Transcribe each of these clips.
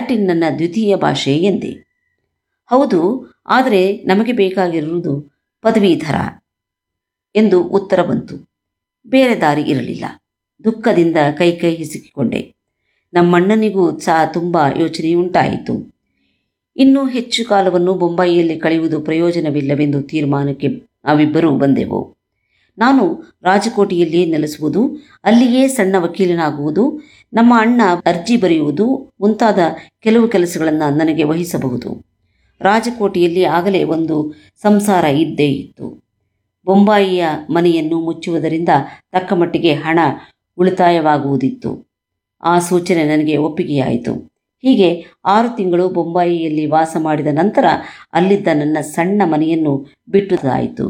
Latin ನನ್ನ ದ್ವಿತೀಯ ಭಾಷೆ ಎಂದೆ ಹೌದು ಆದರೆ ನಮಗೆ ಬೇಕಾಗಿರುವುದು ಪದವೀಧರ ಎಂದು ಉತ್ತರ ಬಂತು ಬೇರೆ ದಾರಿ ಇರಲಿಲ್ಲ ದುಃಖದಿಂದ ಕೈ ಕೈ ಹಿಸುಕಿಕೊಂಡೆ ನಮ್ಮಣ್ಣನಿಗೂ ಸಹ ತುಂಬ ಯೋಚನೆಯುಂಟಾಯಿತು ಇನ್ನೂ ಹೆಚ್ಚು ಕಾಲವನ್ನು ಬೊಂಬಾಯಿಯಲ್ಲಿ ಕಳೆಯುವುದು ಪ್ರಯೋಜನವಿಲ್ಲವೆಂದು ತೀರ್ಮಾನಕ್ಕೆ ನಾವಿಬ್ಬರೂ ಬಂದೆವು ನಾನು ರಾಜಕೋಟೆಯಲ್ಲಿಯೇ ನೆಲೆಸುವುದು ಅಲ್ಲಿಯೇ ಸಣ್ಣ ವಕೀಲನಾಗುವುದು ನಮ್ಮ ಅಣ್ಣ ಅರ್ಜಿ ಬರೆಯುವುದು ಮುಂತಾದ ಕೆಲವು ಕೆಲಸಗಳನ್ನು ನನಗೆ ವಹಿಸಬಹುದು ರಾಜಕೋಟೆಯಲ್ಲಿ ಆಗಲೇ ಒಂದು ಸಂಸಾರ ಇದ್ದೇ ಇತ್ತು ಬೊಂಬಾಯಿಯ ಮನೆಯನ್ನು ಮುಚ್ಚುವುದರಿಂದ ತಕ್ಕ ಮಟ್ಟಿಗೆ ಹಣ ಉಳಿತಾಯವಾಗುವುದಿತ್ತು ಆ ಸೂಚನೆ ನನಗೆ ಒಪ್ಪಿಗೆಯಾಯಿತು ಹೀಗೆ ಆರು ತಿಂಗಳು ಬೊಂಬಾಯಿಯಲ್ಲಿ ವಾಸ ಮಾಡಿದ ನಂತರ ಅಲ್ಲಿದ್ದ ನನ್ನ ಸಣ್ಣ ಮನೆಯನ್ನು ಬಿಟ್ಟುದಾಯಿತು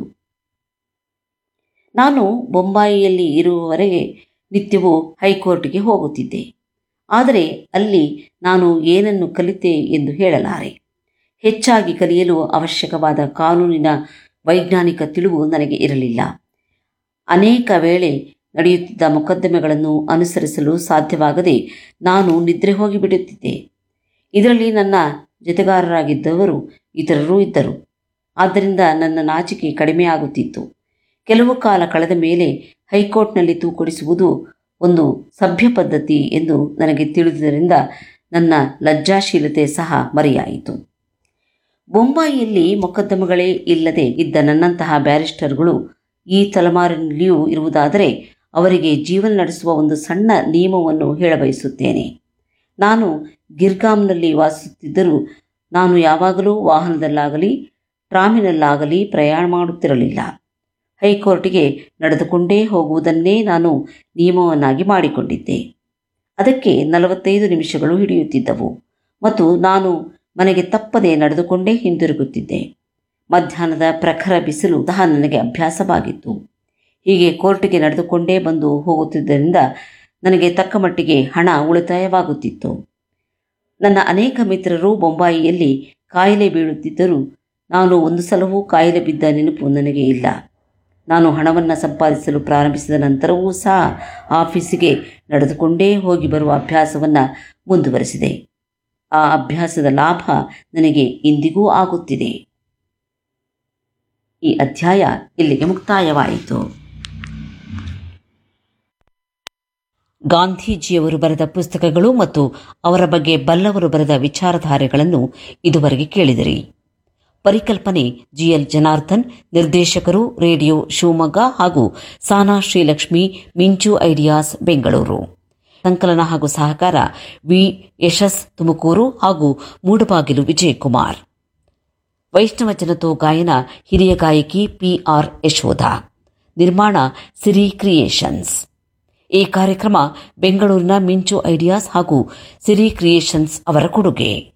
ನಾನು ಬೊಂಬಾಯಿಯಲ್ಲಿ ಇರುವವರೆಗೆ ನಿತ್ಯವೂ ಹೈಕೋರ್ಟ್ಗೆ ಹೋಗುತ್ತಿದ್ದೆ ಆದರೆ ಅಲ್ಲಿ ನಾನು ಏನನ್ನು ಕಲಿತೆ ಎಂದು ಹೇಳಲಾರೆ ಹೆಚ್ಚಾಗಿ ಕಲಿಯಲು ಅವಶ್ಯಕವಾದ ಕಾನೂನಿನ ವೈಜ್ಞಾನಿಕ ತಿಳಿವು ನನಗೆ ಇರಲಿಲ್ಲ ಅನೇಕ ವೇಳೆ ನಡೆಯುತ್ತಿದ್ದ ಮೊಕದ್ದಮೆಗಳನ್ನು ಅನುಸರಿಸಲು ಸಾಧ್ಯವಾಗದೆ ನಾನು ನಿದ್ರೆ ಹೋಗಿಬಿಡುತ್ತಿದ್ದೆ ಇದರಲ್ಲಿ ನನ್ನ ಜೊತೆಗಾರರಾಗಿದ್ದವರು ಇತರರೂ ಇದ್ದರು ಆದ್ದರಿಂದ ನನ್ನ ನಾಚಿಕೆ ಕಡಿಮೆಯಾಗುತ್ತಿತ್ತು ಕೆಲವು ಕಾಲ ಕಳೆದ ಮೇಲೆ ಹೈಕೋರ್ಟ್ನಲ್ಲಿ ತೂಕೊಡಿಸುವುದು ಒಂದು ಸಭ್ಯ ಪದ್ಧತಿ ಎಂದು ನನಗೆ ತಿಳಿದುದರಿಂದ ನನ್ನ ಲಜ್ಜಾಶೀಲತೆ ಸಹ ಮರೆಯಾಯಿತು ಬೊಂಬಾಯಿಯಲ್ಲಿ ಮೊಕದ್ದಮೆಗಳೇ ಇಲ್ಲದೆ ಇದ್ದ ನನ್ನಂತಹ ಬ್ಯಾರಿಸ್ಟರ್ಗಳು ಈ ತಲೆಮಾರಿನಲ್ಲಿಯೂ ಇರುವುದಾದರೆ ಅವರಿಗೆ ಜೀವನ ನಡೆಸುವ ಒಂದು ಸಣ್ಣ ನಿಯಮವನ್ನು ಹೇಳಬಯಸುತ್ತೇನೆ ನಾನು ಗಿರ್ಗಾಮ್ನಲ್ಲಿ ವಾಸಿಸುತ್ತಿದ್ದರೂ ನಾನು ಯಾವಾಗಲೂ ವಾಹನದಲ್ಲಾಗಲಿ ಟ್ರಾಮಿನಲ್ಲಾಗಲಿ ಪ್ರಯಾಣ ಮಾಡುತ್ತಿರಲಿಲ್ಲ ಹೈಕೋರ್ಟಿಗೆ ನಡೆದುಕೊಂಡೇ ಹೋಗುವುದನ್ನೇ ನಾನು ನಿಯಮವನ್ನಾಗಿ ಮಾಡಿಕೊಂಡಿದ್ದೆ ಅದಕ್ಕೆ ನಲವತ್ತೈದು ನಿಮಿಷಗಳು ಹಿಡಿಯುತ್ತಿದ್ದವು ಮತ್ತು ನಾನು ಮನೆಗೆ ತಪ್ಪದೆ ನಡೆದುಕೊಂಡೇ ಹಿಂದಿರುಗುತ್ತಿದ್ದೆ ಮಧ್ಯಾಹ್ನದ ಪ್ರಖರ ಬಿಸಿಲು ಸಹ ನನಗೆ ಅಭ್ಯಾಸವಾಗಿತ್ತು ಹೀಗೆ ಕೋರ್ಟಿಗೆ ನಡೆದುಕೊಂಡೇ ಬಂದು ಹೋಗುತ್ತಿದ್ದರಿಂದ ನನಗೆ ತಕ್ಕ ಮಟ್ಟಿಗೆ ಹಣ ಉಳಿತಾಯವಾಗುತ್ತಿತ್ತು ನನ್ನ ಅನೇಕ ಮಿತ್ರರು ಬೊಂಬಾಯಿಯಲ್ಲಿ ಕಾಯಿಲೆ ಬೀಳುತ್ತಿದ್ದರೂ ನಾನು ಒಂದು ಸಲವೂ ಕಾಯಿಲೆ ಬಿದ್ದ ನೆನಪು ನನಗೆ ಇಲ್ಲ ನಾನು ಹಣವನ್ನು ಸಂಪಾದಿಸಲು ಪ್ರಾರಂಭಿಸಿದ ನಂತರವೂ ಸಹ ಆಫೀಸಿಗೆ ನಡೆದುಕೊಂಡೇ ಹೋಗಿ ಬರುವ ಅಭ್ಯಾಸವನ್ನು ಮುಂದುವರೆಸಿದೆ ಆ ಅಭ್ಯಾಸದ ಲಾಭ ನನಗೆ ಇಂದಿಗೂ ಆಗುತ್ತಿದೆ ಈ ಅಧ್ಯಾಯ ಇಲ್ಲಿಗೆ ಮುಕ್ತಾಯವಾಯಿತು ಗಾಂಧೀಜಿಯವರು ಬರೆದ ಪುಸ್ತಕಗಳು ಮತ್ತು ಅವರ ಬಗ್ಗೆ ಬಲ್ಲವರು ಬರೆದ ವಿಚಾರಧಾರೆಗಳನ್ನು ಇದುವರೆಗೆ ಕೇಳಿದಿರಿ ಪರಿಕಲ್ಪನೆ ಜಿಎಲ್ ಜನಾರ್ದನ್ ನಿರ್ದೇಶಕರು ರೇಡಿಯೋ ಶಿವಮೊಗ್ಗ ಹಾಗೂ ಸಾನಾ ಶ್ರೀಲಕ್ಷ್ಮಿ ಮಿಂಚು ಐಡಿಯಾಸ್ ಬೆಂಗಳೂರು ಸಂಕಲನ ಹಾಗೂ ಸಹಕಾರ ವಿ ಯಶಸ್ ತುಮಕೂರು ಹಾಗೂ ಮೂಡಬಾಗಿಲು ವಿಜಯಕುಮಾರ್ ವೈಷ್ಣವ ಜನತೋ ಗಾಯನ ಹಿರಿಯ ಗಾಯಕಿ ಪಿಆರ್ ಯಶೋಧ ನಿರ್ಮಾಣ ಸಿರಿ ಕ್ರಿಯೇಷನ್ಸ್ ಈ ಕಾರ್ಯಕ್ರಮ ಬೆಂಗಳೂರಿನ ಮಿಂಚು ಐಡಿಯಾಸ್ ಹಾಗೂ ಸಿರಿ ಕ್ರಿಯೇಷನ್ಸ್ ಅವರ ಕೊಡುಗೆ